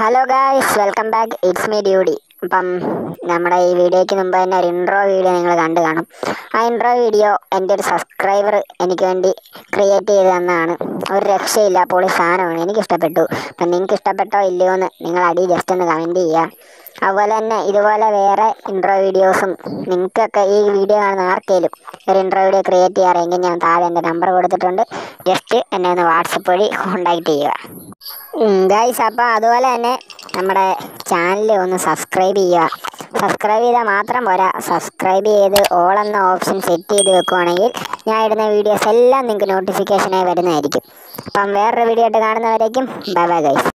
hello guys welcome back it's me Dudy അപ്പം നമ്മുടെ ഈ വീഡിയോയ്ക്ക് മുമ്പ് തന്നെ ഒരു ഇൻട്രോ വീഡിയോ നിങ്ങൾ കണ്ടു കാണും ആ ഇൻട്രോ വീഡിയോ എൻ്റെ ഒരു സബ്സ്ക്രൈബർ എനിക്ക് വേണ്ടി ക്രിയേറ്റ് ചെയ്ത് തന്നതാണ് ഒരു രക്ഷയില്ല പൊളി സാധനമാണ് എനിക്ക് ഇഷ്ടപ്പെട്ടു അപ്പം നിങ്ങൾക്ക് ഇഷ്ടപ്പെട്ടോ ഇല്ലയോ എന്ന് നിങ്ങൾ അടി ജസ്റ്റ് ഒന്ന് കമൻറ്റ് ചെയ്യുക അതുപോലെ തന്നെ ഇതുപോലെ വേറെ ഇൻട്രോ വീഡിയോസും നിങ്ങൾക്കൊക്കെ ഈ വീഡിയോ കാണുന്ന ആർക്കെങ്കിലും ഒരു ഇൻട്രോ വീഡിയോ ക്രിയേറ്റ് ചെയ്യാറെങ്കിൽ ഞാൻ താഴെ എൻ്റെ നമ്പർ കൊടുത്തിട്ടുണ്ട് ജസ്റ്റ് എന്നെ ഒന്ന് വാട്സപ്പ് വഴി കോൺടാക്റ്റ് ചെയ്യുക ഗൈസ് അപ്പോൾ അതുപോലെ തന്നെ നമ്മുടെ ചാനൽ ഒന്ന് സബ്സ്ക്രൈബ് ചെയ്യുക സബ്സ്ക്രൈബ് ചെയ്താൽ മാത്രം പോരാ സബ്സ്ക്രൈബ് ചെയ്ത് ഓൾ എന്ന ഓപ്ഷൻ സെറ്റ് ചെയ്ത് വെക്കുവാണെങ്കിൽ ഞാൻ ഇടുന്ന വീഡിയോസ് എല്ലാം നിങ്ങൾക്ക് നോട്ടിഫിക്കേഷനായി വരുന്നതായിരിക്കും അപ്പം വേറൊരു വീഡിയോ ആയിട്ട് കാണുന്നവരേക്കും ബൈ ബൈ ഗൈസ്